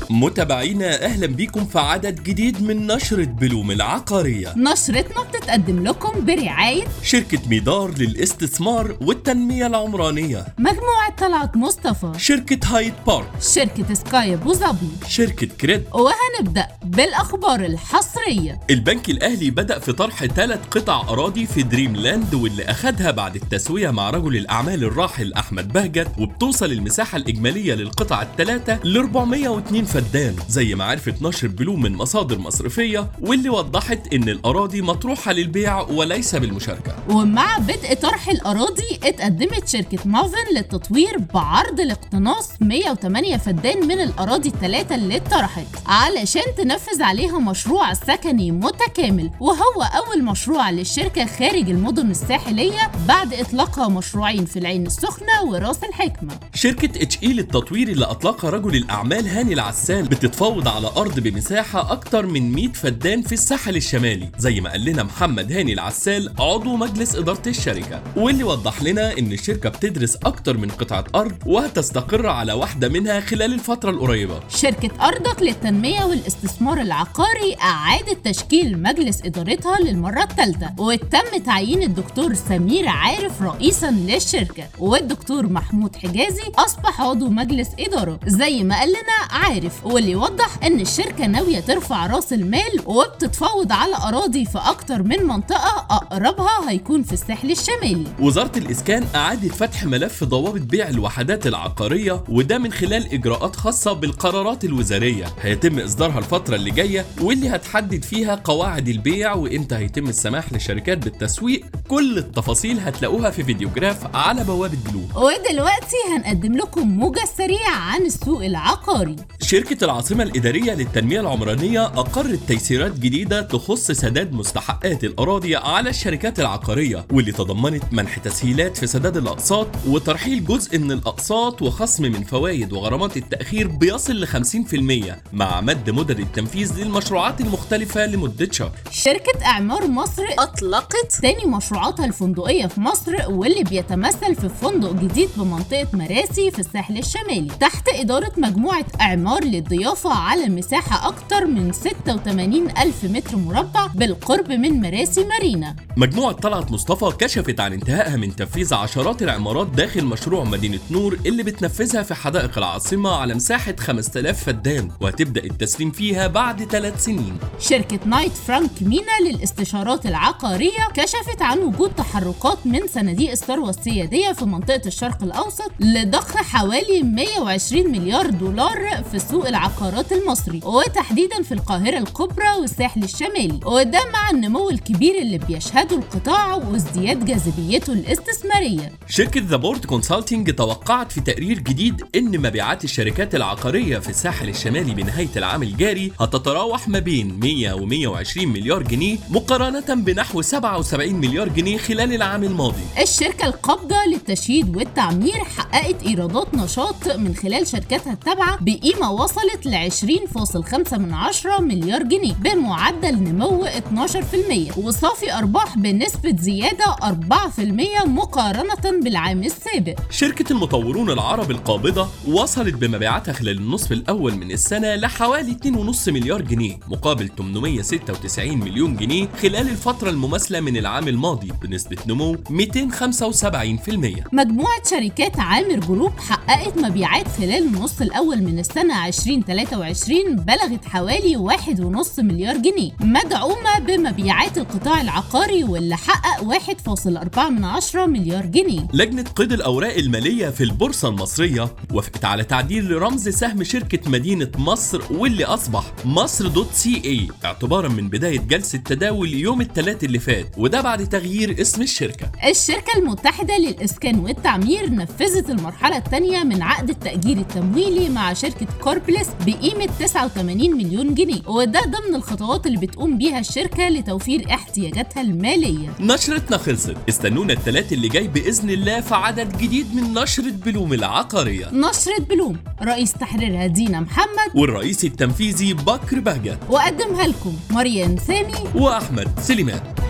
متابعينا اهلا بيكم في عدد جديد من نشرة بلوم العقارية نشرتنا بتتقدم لكم برعاية شركة ميدار للاستثمار والتنمية العمرانية مجموعة طلعت مصطفى شركة هايد بارك شركة سكاي أبو ظبي شركة كريد وهنبدأ بالأخبار الحصرية البنك الأهلي بدأ في طرح ثلاث قطع أراضي في دريم لاند واللي أخدها بعد التسوية مع رجل الأعمال الراحل أحمد بهجت وبتوصل المساحة الإجمالية للقطع الثلاثة ل 402 فدان زي ما عرفت نشر بلوم من مصادر مصرفية واللي وضحت إن الأراضي مطروحة للبيع وليس بالمشاركة ومع بدء طرح الأراضي اتقدمت شركة مافن للتطوير بعرض الاقتناص 108 فدان من الأراضي الثلاثة اللي اتطرحت علشان تنفذ عليها مشروع سكني متكامل وهو أول مشروع للشركة خارج المدن الساحلية بعد إطلاقها مشروعين في العين السخنة وراس الحكمة شركة اتش اي للتطوير اللي اطلقها رجل الاعمال هاني العسال بتتفاوض على ارض بمساحة اكتر من 100 فدان في الساحل الشمالي زي ما قال لنا محمد هاني العسال عضو مجلس ادارة الشركة واللي وضح لنا ان الشركة بتدرس اكتر من قطعة ارض وهتستقر على واحدة منها خلال الفترة القريبة شركة أرضك للتنمية والاستثمار العقاري أعادت تشكيل مجلس إدارتها للمرة الثالثة وتم تعيين الدكتور سمير عارف رئيسا للشركة والدكتور محمود حجازي أصبح عضو مجلس إدارة زي ما قال لنا عارف واللي يوضح إن الشركة ناوية ترفع رأس المال وبتتفاوض على أراضي في أكتر من منطقة أقربها هيكون في الساحل الشمالي وزارة الإسكان أعادت فتح ملف ضوابط بيع الوحدات العقارية وده من خلال إجراءات خاصة بالقرارات الوزارية هيتم إصدارها الفترة اللي جاية واللي هتحدد فيها قواعد البيع وإمتى هيتم السماح للشركات بالتسويق كل التفاصيل هتلاقوها في فيديوجراف على بوابة بلو ودلوقتي هنقدم لكم موجز سريع عن السوق العقاري شركة العاصمة الإدارية للتنمية العمرانية أقرت تيسيرات جديدة تخص سداد مستحقات الأراضي على الشركات العقارية واللي تضمنت منح تسهيلات في سداد الأقساط وترحيل جزء من الأقساط وخصم من فوائد وغرامات التأخير بيصل ل 50% مع مد مدد التنفيذ للمشروعات المختلفة لمدة شهر شركة إعمار مصر أطلقت تاني مشروعاتها الفندقية في مصر واللي بيتمثل في فندق جديد بمنطقة مراسي في الساحل الشمالي تحت إدارة مجموعة إعمار للضيافة على مساحة أكتر من 86 ألف متر مربع بالقرب من مراسي مارينا مجموعة طلعت مصطفى كشفت عن انتهائها من تنفيذ عشرات العمارات داخل مشروع مدينة نور اللي بتنفذها في حدائق العاصمة على مساحة 5000 فدان وهتبدأ التسليم فيها بعد ثلاث سنين شركة نايت فرانك مينا للاستشارات العقارية كشفت عن وجود تحركات من صناديق الثروة السيادية في منطقة الشرق الأوسط لضخ حوالي 120 مليار دولار في سوق العقارات المصري وتحديدا في القاهرة الكبرى والساحل الشمالي وده مع النمو الكبير اللي بيشهده القطاع وازدياد جاذبيته الاستثمارية شركة ذا بورد كونسلتنج توقعت في تقرير جديد إن مبيعات الشركات العقارية في الساحل الشمالي بنهاية العام الجاري هتتراوح ما بين 100 و 120 مليار جنيه مقارنة بنحو 77 مليار جنيه خلال العام الماضي. الشركة القابضة للتشييد والتعمير حققت إيرادات نشاط من خلال شركتها التابعة بقيمة وصلت ل 20.5 من عشرة مليار جنيه بمعدل نمو 12% وصافي أرباح بنسبة زيادة 4% مقارنة بالعام السابق شركة المطورون العرب القابضة وصلت بمبيعاتها خلال النصف الأول من السنة لحوالي 2.5 مليار جنيه مقابل 896 مليون جنيه خلال الفترة المماثلة من العام الماضي بنسبة نمو 275%. مجموعة شركات عامر جروب حققت مبيعات خلال النص الأول من السنة 2023 بلغت حوالي 1.5 مليار جنيه مدعومة بمبيعات القطاع العقاري واللي حقق 1.4 من عشرة مليار جنيه لجنة قيد الأوراق المالية في البورصة المصرية وافقت على تعديل رمز سهم شركة مدينة مصر واللي أصبح مصر دوت سي اي اعتبارا من بداية جلسة تداول يوم الثلاث اللي فات وده بعد تغيير اسم الشركة الشركة المتحدة للإسكان والتعمير نفذت المرحلة الثانية من عقد التأجير التمويلي مع شركة كوربلس بقيمة 89 مليون جنيه وده ضمن الخطوات اللي بتقوم بيها الشركة لتوفير احتياجاتها المالية نشرتنا خلصت استنونا الثلاث اللي جاي بإذن الله في عدد جديد من نشرة بلوم العقارية نشرة بلوم رئيس تحريرها دينا محمد والرئيس التنفيذي بكر بهجت وقدمها لكم مريم سامي وأحمد سليمان